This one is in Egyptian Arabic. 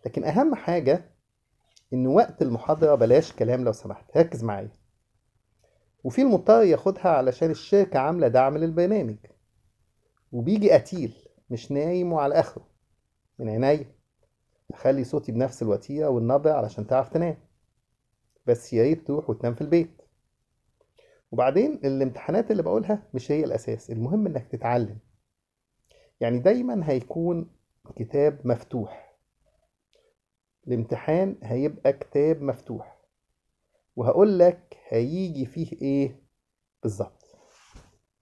لكن أهم حاجة إن وقت المحاضرة بلاش كلام لو سمحت ركز معايا وفي المضطر ياخدها علشان الشركة عاملة دعم للبرنامج وبيجي قتيل مش نايم وعلى آخره من عينيا أخلي صوتي بنفس الوتيرة والنبرة علشان تعرف تنام بس يا ريت تروح وتنام في البيت وبعدين الامتحانات اللي بقولها مش هي الأساس المهم إنك تتعلم يعني دايما هيكون كتاب مفتوح الامتحان هيبقى كتاب مفتوح وهقول لك هيجي فيه ايه بالظبط